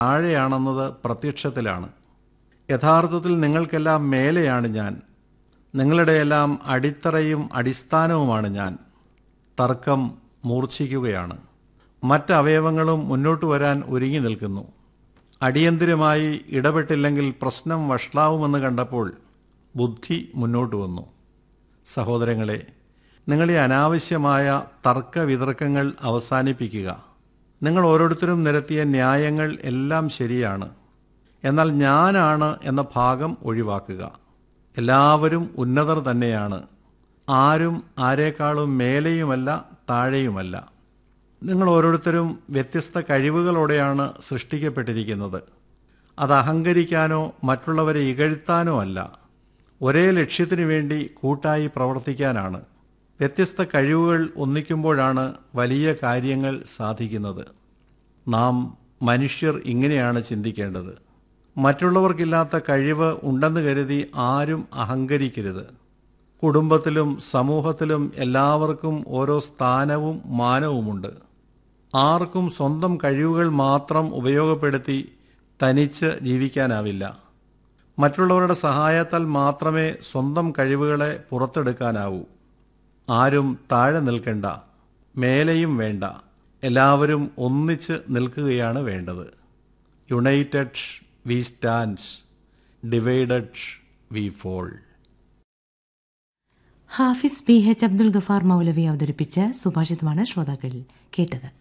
താഴെയാണെന്നത് പ്രത്യക്ഷത്തിലാണ് യഥാർത്ഥത്തിൽ നിങ്ങൾക്കെല്ലാം മേലെയാണ് ഞാൻ നിങ്ങളുടെയെല്ലാം അടിത്തറയും അടിസ്ഥാനവുമാണ് ഞാൻ തർക്കം മൂർച്ഛിക്കുകയാണ് മറ്റ് അവയവങ്ങളും മുന്നോട്ട് വരാൻ ഒരുങ്ങി നിൽക്കുന്നു അടിയന്തിരമായി ഇടപെട്ടില്ലെങ്കിൽ പ്രശ്നം വഷളാവുമെന്ന് കണ്ടപ്പോൾ ബുദ്ധി മുന്നോട്ട് വന്നു സഹോദരങ്ങളെ നിങ്ങൾ ഈ അനാവശ്യമായ തർക്ക വിതർക്കങ്ങൾ അവസാനിപ്പിക്കുക നിങ്ങൾ ഓരോരുത്തരും നിരത്തിയ ന്യായങ്ങൾ എല്ലാം ശരിയാണ് എന്നാൽ ഞാനാണ് എന്ന ഭാഗം ഒഴിവാക്കുക എല്ലാവരും ഉന്നതർ തന്നെയാണ് ആരും ആരേക്കാളും മേലെയുമല്ല താഴെയുമല്ല നിങ്ങൾ ഓരോരുത്തരും വ്യത്യസ്ത കഴിവുകളോടെയാണ് സൃഷ്ടിക്കപ്പെട്ടിരിക്കുന്നത് അത് അഹങ്കരിക്കാനോ മറ്റുള്ളവരെ ഇകഴ്ത്താനോ അല്ല ഒരേ ലക്ഷ്യത്തിനു വേണ്ടി കൂട്ടായി പ്രവർത്തിക്കാനാണ് വ്യത്യസ്ത കഴിവുകൾ ഒന്നിക്കുമ്പോഴാണ് വലിയ കാര്യങ്ങൾ സാധിക്കുന്നത് നാം മനുഷ്യർ ഇങ്ങനെയാണ് ചിന്തിക്കേണ്ടത് മറ്റുള്ളവർക്കില്ലാത്ത കഴിവ് ഉണ്ടെന്ന് കരുതി ആരും അഹങ്കരിക്കരുത് കുടുംബത്തിലും സമൂഹത്തിലും എല്ലാവർക്കും ഓരോ സ്ഥാനവും മാനവുമുണ്ട് ആർക്കും സ്വന്തം കഴിവുകൾ മാത്രം ഉപയോഗപ്പെടുത്തി തനിച്ച് ജീവിക്കാനാവില്ല മറ്റുള്ളവരുടെ സഹായത്താൽ മാത്രമേ സ്വന്തം കഴിവുകളെ പുറത്തെടുക്കാനാവൂ ആരും താഴെ നിൽക്കണ്ട മേലെയും വേണ്ട എല്ലാവരും ഒന്നിച്ച് നിൽക്കുകയാണ് വേണ്ടത് united we stand divided we fall Hafiz P H Abdul Gaffar Maulavi അവതരിപ്പിച്ച സുഭാഷിതമാണ് ശ്രോതാക്കൾ കേട്ടത്